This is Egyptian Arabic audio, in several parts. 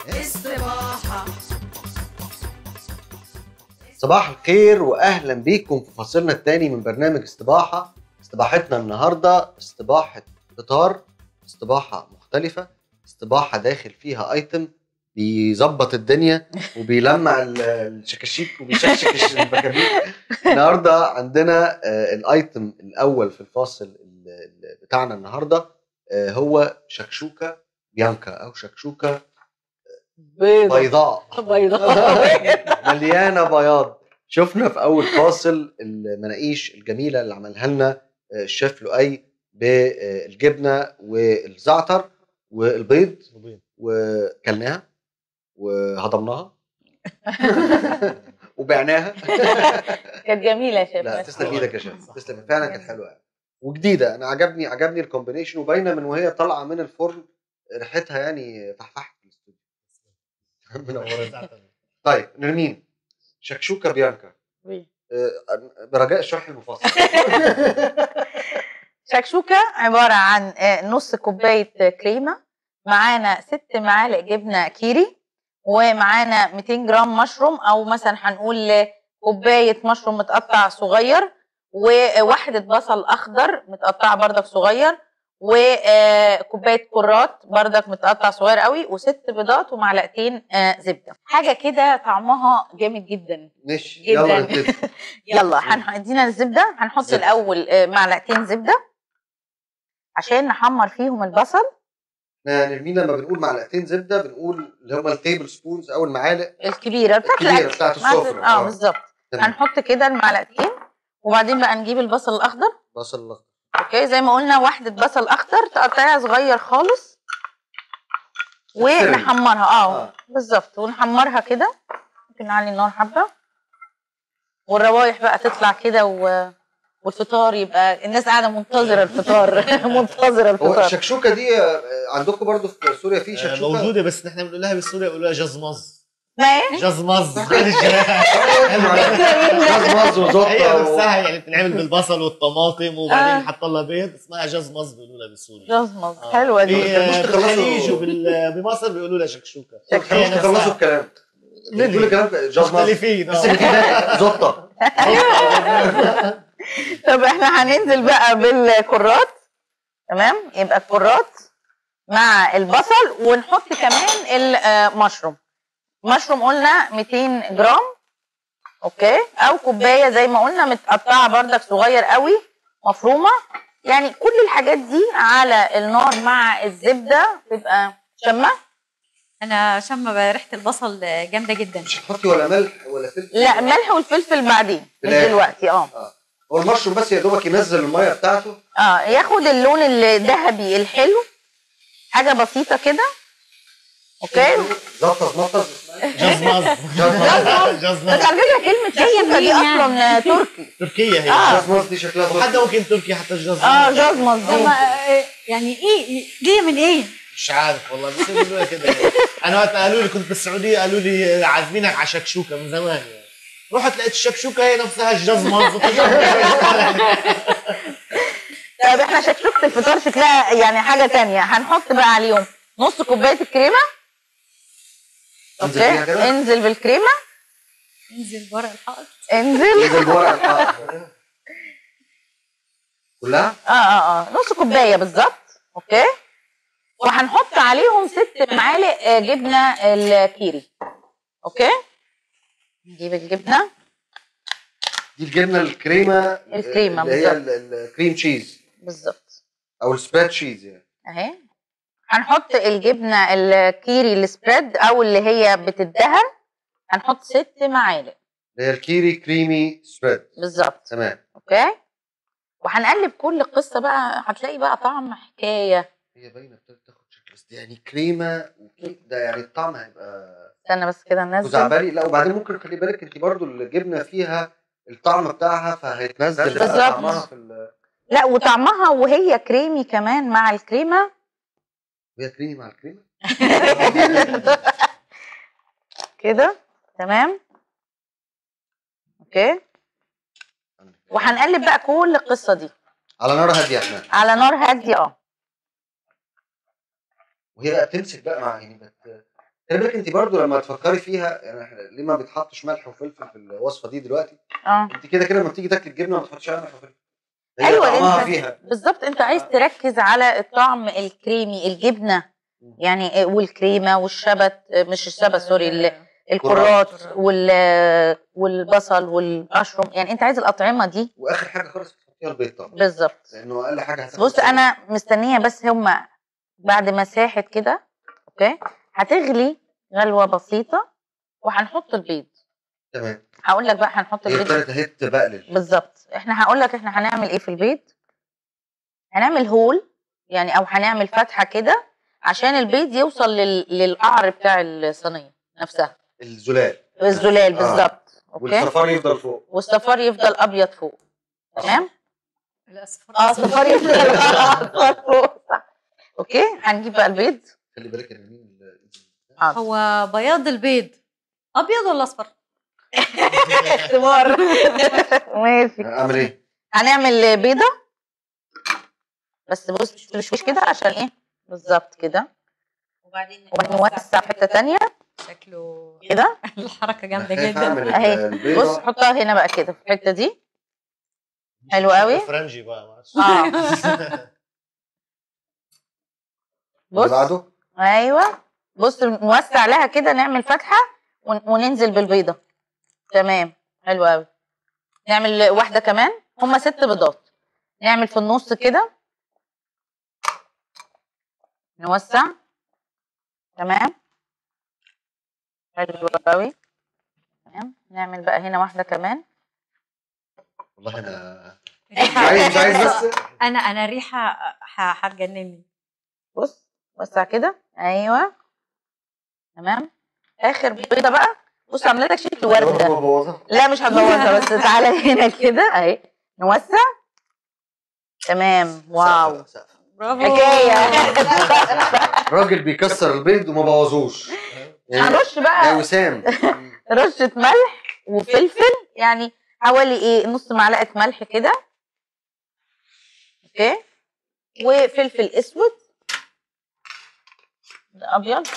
استباحة صباح الخير واهلا بيكم في فصلنا الثاني من برنامج استباحه استباحتنا النهارده استباحه فطار استباحه مختلفه استباحه داخل فيها ايتم بيظبط الدنيا وبيلمع ال- الشكاشيك وبيشكشك البكابيك النهارده عندنا آه، الايتم الاول في الفاصل ال- ال- بتاعنا النهارده آه، هو شكشوكه بيانكا او شكشوكه بيضة بيضاء بيضة مليانه بياض شفنا في اول فاصل المناقيش الجميله اللي عملها لنا آه، الشيف لؤي بالجبنه والزعتر والبيض وكلناها وهضمناها وبعناها كانت جميلة يا شيخ لا تسلم ايدك يا شيف تسلم فعلا كانت حلوه يعني وجديده انا عجبني عجبني الكومبينيشن وباينه من وهي طالعه من الفرن ريحتها يعني فحفحت في الاستوديو منورة. طيب نرمين شكشوكه بيانكا آه، برجاء الشرح المفصل شكشوكة عبارة عن آه، نص كوباية كريمة معانا ست معالق جبنة كيري ومعانا 200 جرام مشروم أو مثلا هنقول كوباية مشروم متقطع صغير وواحدة بصل أخضر متقطع بردك صغير وكوباية كرات بردك متقطع صغير قوي وست بيضات ومعلقتين آه، زبدة حاجة كده طعمها جامد جدا ماشي جداً. يلا نبتدي يلا هندينا الزبده هنحط زبدة. الاول آه، معلقتين زبده عشان نحمر فيهم البصل احنا نرمين لما بنقول معلقتين زبده بنقول اللي هم التيبل سبونز او المعالق الكبيره بتاعت الكبيره الأكل. بتاعت مع- السفره اه بالظبط تمام. هنحط كده المعلقتين وبعدين بقى نجيب البصل الاخضر بصل الاخضر اوكي زي ما قلنا واحده بصل اخضر تقطعها صغير خالص ونحمرها اه آه. بالظبط ونحمرها كده ممكن نعلي النار حبه والروايح بقى تطلع كده و... والفطار يبقى الناس قاعده منتظره الفطار منتظره هو الفطار الشكشوكه دي آه، عندكم برضو في سوريا في آه، شكشوكه موجوده بس نحن بنقول لها بالسوري بيقولوا لها جزمز ما ايه جزمز جزمز وزبطه هي و- نفسها يعني بتنعمل بالبصل والطماطم وبعدين آه. نحط لها بيض اسمها جزمز بيقولوا لها بالسوري جزمز آه. حلوه دي في- مش تخلصوا- بالخليج وبمصر بيقولوا لها شكشوكه شكشوكة. هي مش تخلصوا نفسها الكلام بتقول الكلام جزمز مختلفين بس آه. اللي فيه زبطه طب احنا هننزل بقى بالكرات تمام يبقى الكرات مع البصل ونحط كمان المشروم مشروم قلنا 200 جرام اوكي او كوبايه زي ما قلنا متقطعه بردك صغير قوي مفرومه يعني كل الحاجات دي على النار مع الزبده تبقى شمه انا شم ريحه البصل جامده جدا مش هتحطي ولا ملح ولا فلفل لا ملح والفلفل بعدين مش الآخر. دلوقتي اه هو المشروم بس يا دوبك ينزل الميه بتاعته اه ياخد اللون الذهبي الحلو حاجه بسيطه كده اوكي زبطه زمطه جزمز بس جزمز على فكره كلمه شكشوكه دي اصلا تركي تركيا هي آه. جزمز دي شكلها وحتى تركي. ممكن تركي حتى الجزمز اه جزمز طب دي ما- يعني ايه جايه من ايه مش عارف والله بس بيقولوا لها كده يعني. انا وقت قالوا لي كنت بالسعوديه قالوا لي عازمينك على شكشوكه من زمان يعني رحت لقيت الشكشوكه هي نفسها الجزمز طب احنا شكشوكه الفطار شكلها يعني حاجه تانية هنحط بقى عليهم نص كوبايه الكريمه انزل اوكي فيها كده انزل بالكريمه انزل بره الحائط انزل نزل بورق الحائط كلها اه اه اه نص كوبايه بالظبط اوكي وهنحط عليهم ست معالق آه، جبنه الكيري اوكي نجيب الجبنه دي الجبنه الكريمه الكريمة اللي هي بالظبط. ال- الكريم تشيز بالظبط او السبريد تشيز يعني اهي هنحط الجبنه الكيري السبريد او اللي هي بتدهن هنحط ست معالق اللي هي الكيري كريمي سبريد بالظبط تمام اوكي وهنقلب كل قصه بقى هتلاقي بقى طعم حكايه هي باينه ابتدت تاخد شكل بس دي يعني كريمه وكي- ده يعني الطعم هيبقى استنى بس كده ننزل خزعبلي لا وبعدين ممكن خلي بالك انت برضو الجبنه فيها الطعم بتاعها فهيتنزل بقى بالظبط. طعمها في ال... لا وطعمها وهي كريمي كمان مع الكريمه وهي كريمي مع الكريمه كده تمام اوكي وهنقلب بقى كل القصه دي على نار هاديه احنا على نار هاديه اه وهي بقى تمسك بقى مع يعني بت... خلي بالك انت برضو لما تفكري فيها يعني إحنا ليه ما بيتحطش ملح وفلفل في الوصفه دي دلوقتي اه انت كده كده لما بتيجي تاكل الجبنه ما تحطش عليها ملح وفلفل هي أيوة، طعمها انت- فيها بالظبط انت عايز تركز على الطعم الكريمي الجبنه مم. يعني والكريمه والشبت مش الشبت سوري ال- الكرات وال والبصل والمشروم يعني انت عايز الاطعمه دي واخر حاجه خالص تحطيها البيض طبعا بالظبط لانه اقل حاجه هتاخد بص سوا. انا مستنيه بس هما بعد ما ساحت كده اوكي هتغلي غلوه بسيطه وهنحط البيض تمام هقول لك بقى هنحط هي البيض ابتدت اهي تبقلل بالظبط احنا هقول لك احنا هنعمل ايه في البيض هنعمل هول يعني او هنعمل فتحه كده عشان البيض يوصل لل... للقعر بتاع الصينيه نفسها الزلال الزلال آه. بالظبط اوكي والصفار يفضل فوق والصفار يفضل ابيض فوق تمام الاصفر اه الصفار يفضل اصفر فوق صح اوكي هنجيب بقى البيض خلي بالك يا نرمين ال- حاضر هو بياض البيض ابيض ولا اصفر؟ اختبار ماشي اعمل ايه؟ هنعمل بيضه بس بص تشوش كده عشان ايه بالظبط كده وبعدين وبعدين نوسع في حته تانية شكله كده الحركه جامده أنا خايف جدا أعمل أهي. ال- البيضة. بص حطها هنا بقى كده في الحته دي حلو قوي. فرنجي بقى معلش. اه اللي بص بعده ايوه بص نوسع لها كده نعمل فتحه ون- وننزل بالبيضه تمام حلو قوي نعمل واحده كمان هما ست بيضات نعمل في النص كده نوسع تمام حلو قوي تمام نعمل بقى هنا واحده كمان والله انا مش الريحة- عايز مش عايز بس انا انا الريحه ه- هتجنني بص وسع كده ايوه تمام اخر بيضه بقى بص عامله لك شكل ورده ببوظها. لا مش هتبوظها بس تعالى هنا كده اهي نوسع تمام واو سقف- سقف. برافو حكايه راجل بيكسر البيض وما بوظوش يعني هنرش ده بقى وسام رشه ملح وفلفل يعني حوالي ايه نص معلقه ملح كده اوكي وفلفل اسود ده ابيض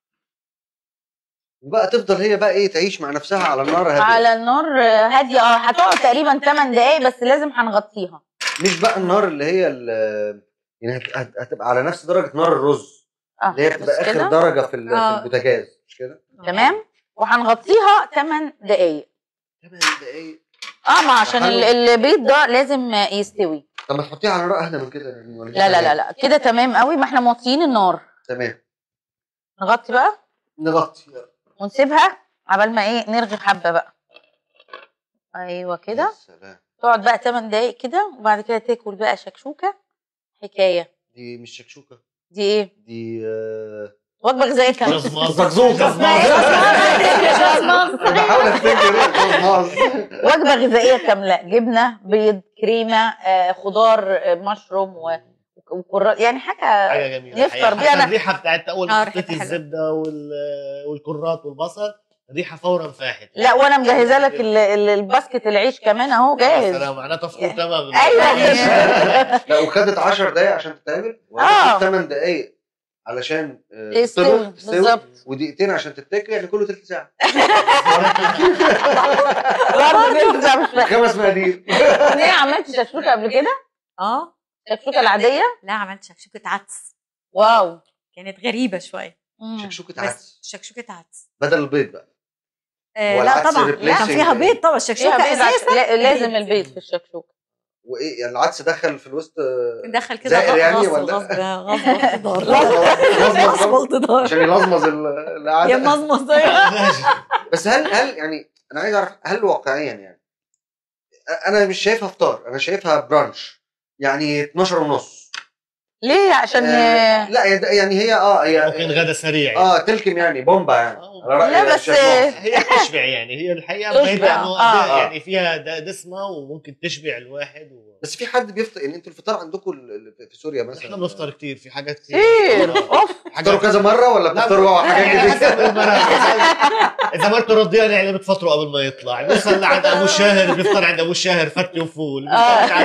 وبقى تفضل هي بقى ايه تعيش مع نفسها على النار هاديه على النار هاديه اه هتقعد تقريبا 8 دقايق بس لازم هنغطيها مش بقى النار اللي هي ال- يعني هت- هت- هتبقى على نفس درجه نار الرز اه اللي هي بس بتبقى اخر كده. درجه في ال- في آه. البوتاجاز مش كده؟ تمام وهنغطيها 8 دقايق 8 دقايق اه ما عشان ال- البيض ده لازم يستوي طب ما تحطيها على نار اهدى من كده يعني ولا لا لا لا لا كده تمام قوي ما احنا موطيين النار تمام نغطي بقى نغطي ونسيبها عبال ما ايه نرغي حبه بقى ايوه يا كده سلام تقعد بقى 8 دقايق كده وبعد كده تاكل بقى شكشوكه حكايه دي مش شكشوكه دي ايه دي آه، وجبه غذائيه كامله جزماز. زقزوقة. جزماز. أنا بحاول افتكر جزماز. وجبه غذائيه كامله جبنه بيض كريمه آه خضار آه مشروم و- وكرات يعني حاجه حاجه جميله نفطر الحقيقة. بيها حتى أنا- الريحه بتاعت اول آه، ما ريحتها حطيتي حلوة. الزبده وال- والكرات والبصل الريحه فورا فاحت لا وانا مجهزه لك ال- ال- الباسكت العيش كمان اهو جاهز سلام معناته فطور تمام ايوه لا وخدت 10 دقايق عشان تتعمل آه. وخدت 8 دقايق علشان آه، تستوي تطبخ، تستوي بالظبط ودقيقتين عشان تتاكل يعني كله تلت ساعه برضه نفسي مش فاهمة. خمس مقادير ليه عملت شكشوكه قبل كده؟ اه الشكشوكه العاديه؟ لا عملت شكشوكه عدس واو كانت غريبه شويه شكشوكه بس عدس شكشوكه عدس بدل البيض بقى آه هو لا العدس طبعا لا كان replacing فيها ال- بيض طبعا فيها الشكشوكه بيض عشان- اساسا لا- لازم البيض في الشكشوكه وايه يعني العدس دخل في الوسط آه، دخل كده زائر يعني غصب ولا؟ غصب غصب خضار لزمز- غصب خضار عشان يلظمظ ال- يا القعده مزمز بس هل هل يعني انا عايز اعرف هل واقعيا يعني انا مش شايفها فطار انا شايفها برانش يعني 12 ونص ليه عشان آه لا يا- يعني هي اه ممكن هي غدا سريع اه تلكم يعني بومبا يعني آه. على رأي لا، بس- الشيف ناصر. هي تشبع يعني هي الحقيقه تشبع، بعيدة انه آه. ده- يعني فيها د- دسمه وممكن تشبع الواحد و... بس في حد بيفطر يعني انتوا الفطار عندكم ال- ال- في سوريا مثلا احنا بنفطر كتير في حاجات كتير كتير بنفطرها. اوف بتفطروا كذا مره ولا لا، بتفطروا لا، حاجات يعني حسب جديده؟ المناسبة. اذا ما انتوا راضيين يعني بتفطروا قبل ما يطلع بيوصل لعند ابو الشاهر بيفطر عند ابو الشاهر فتة وفول آه. مش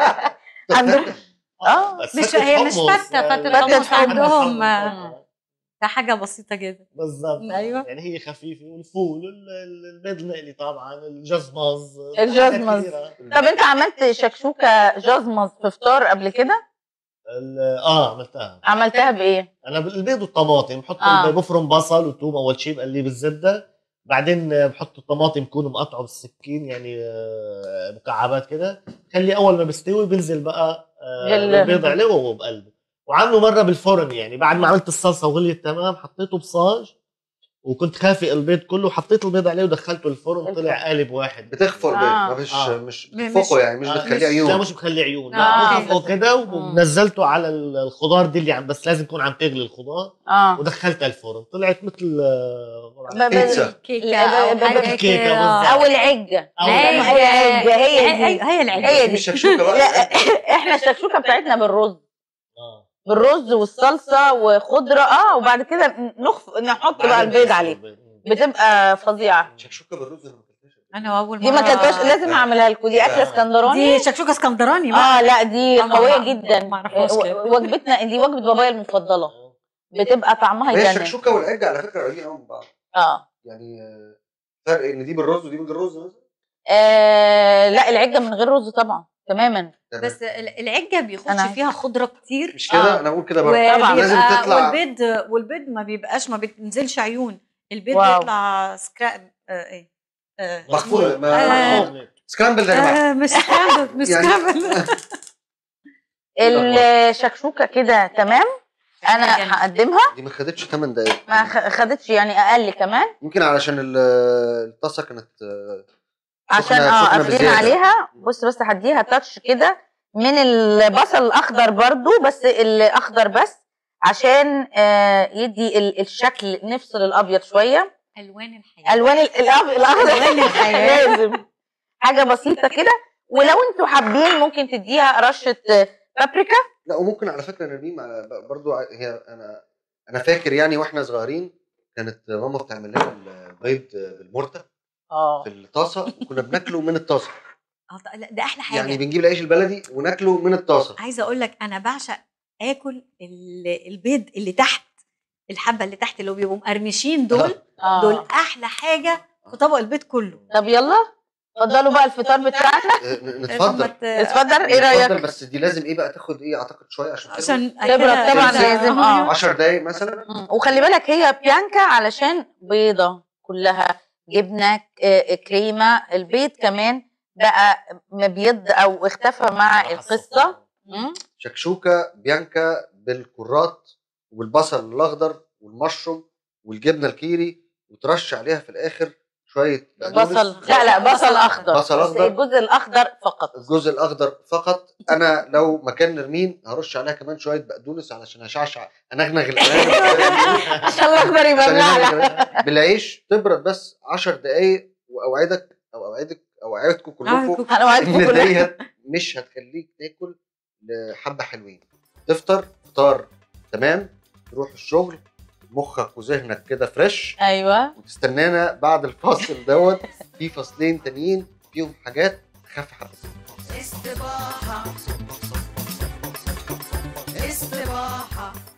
عارف عندهم اه بس مش فتة هي مش حمص. فتة فتة فتة حمص حمص. عندهم آه. ده حاجه بسيطه جدا بالضبط أيوة. يعني هي خفيفه والفول ال- ال- البيض المقلي طبعا الجزمز الجزمز. كثيرة. طب انت عملت شكشوكه جزمز في فطار قبل كده ال- اه عملتها عملتها بايه انا البيض والطماطم بحط آه. آه. بفرم بصل وثوم اول شيء بقليه بالزبده بعدين آه، بحط الطماطم بكون مقطعه بالسكين يعني آه، مكعبات كده خلي اول ما بيستوي بنزل بقى آه، بال- البيض عليه وهو بقلبه وعامله مره بالفرن يعني بعد ما عملت الصلصه وغليت تمام حطيته بصاج وكنت خافق البيض كله حطيت البيض عليه ودخلته الفرن الفرن. طلع قالب واحد بتخفق البيض آه. ما مش آه. مش مش- بتخفقه يعني مش آه، بتخليه لا عيون مش بخليه عيون آه. لا بخفقه كده ونزلته على الخضار دي اللي عم بس لازم يكون عم تغلي الخضار اه ودخلتها الفرن طلعت مثل آه، ب- ب- بيتزا. كيكه لا، او ب- ب- حاجه كيكة كده. بالظبط. او العجه أو هي العجة. العجه هي هي دي هي العجه هي دي دي مش شكشوكه بقى لا احنا الشكشوكه بتاعتنا بالرز آه. بالرز والصلصه وخضره اه وبعد كده نخف نحط بقى بعدين البيض تحط عليه البيض. بتبقى فظيعه شكشوكه بالرز أنا ما أكلتهاش. انا اول دي ما مرة- كلتهاش لازم اعملها لكم دي اكله آه. اسكندراني دي شكشوكه اسكندراني بقى. اه لا دي أنا قويه ما- جدا ما أعرفهاش و- كده. وجبتنا دي وجبه بابايا المفضله آه. بتبقى طعمها هي يجنن الشكشوكه والعجه على فكره قريبين قوي من بعض اه يعني آه، فرق ان دي بالرز ودي من غير رز مثلا آه، لا العجه من غير رز طبعا تماما تمام. بس ال- العجه بيخش أنا- فيها خضره كتير مش كده آه. انا بقول كده برضه طبعاً. لازم وبيبقى تطلع والبيض والبيض ما بيبقاش ما بينزلش عيون البيض واو. بيطلع سكراب آه ايه آه مخفوق اسمه- ما- آه سكرامبل يا جماعه آه مش سكراب مش يعني- سكراب الشكشوكه كده تمام انا جميل. هقدمها دي ما خدتش 8 دقايق ما خ- خدتش يعني اقل كمان يمكن علشان ال- الطاسه كانت آه، عشان سخنة- اه سخنة قافلين بزيادة. عليها بص بس هديها تاتش كده من البصل الاخضر برضو بس الاخضر بس عشان آه يدي ال- الشكل نفصل الابيض شويه الوان الحياه الوان ال- الأب- الاخضر ألوان الحياة. لازم حاجه بسيطه كده ولو انتوا حابين ممكن تديها رشه آه، بابريكا لا وممكن على فكره نرميم على- برضو ع- هي انا انا فاكر يعني واحنا صغيرين كانت ماما بتعمل لنا البيض بالمرته اه في الطاسه وكنا بناكله من الطاسه آه، ط- لا، ده احلى حاجه يعني بنجيب العيش البلدي وناكله من الطاسه عايزه اقول لك انا بعشق اكل ال- البيض اللي تحت الحبه اللي تحت اللي بيبقوا مقرمشين دول آه. دول احلى حاجه في طبق البيض كله طب يلا اتفضلوا بقى الفطار بتاعنا آه، ن- نتفضل مت- اتفضل ايه نتفضل رايك بس دي لازم ايه بقى تاخد ايه اعتقد شويه عشان تبرد. عشان تبرد كده- طبعاً كده- لازم، آه. 10 دقايق مثلا مم. وخلي بالك هي بيانكا علشان بيضة كلها جبنة آه، كريمة البيض كمان بقى مبيض او اختفى مع القصة مم. شكشوكه بيانكا بالكرات والبصل الاخضر والمشروم والجبنه الكيري وترش عليها في الاخر شويه بقدونس. بصل لا لا بصل اخضر بصل بس أخضر. الجزء الاخضر فقط الجزء الاخضر فقط انا لو مكان نرمين هرش عليها كمان شويه بقدونس علشان هشعشع انغنغ الالوان عشان الاخضر يبقى عشان ملعلع ينغنغ. بالعيش تبرد بس 10 دقايق واوعدك او اوعدك او اوعدكم كلكم انا وعدكم ان كلها ديت مش هتخليك تاكل لحبه حلوين تفطر فطار تمام تروح الشغل مخك وذهنك كده فريش ايوه وتستنانا بعد الفاصل دوت في فاصلين تانيين فيهم حاجات تخفي حبه استباحة استباحة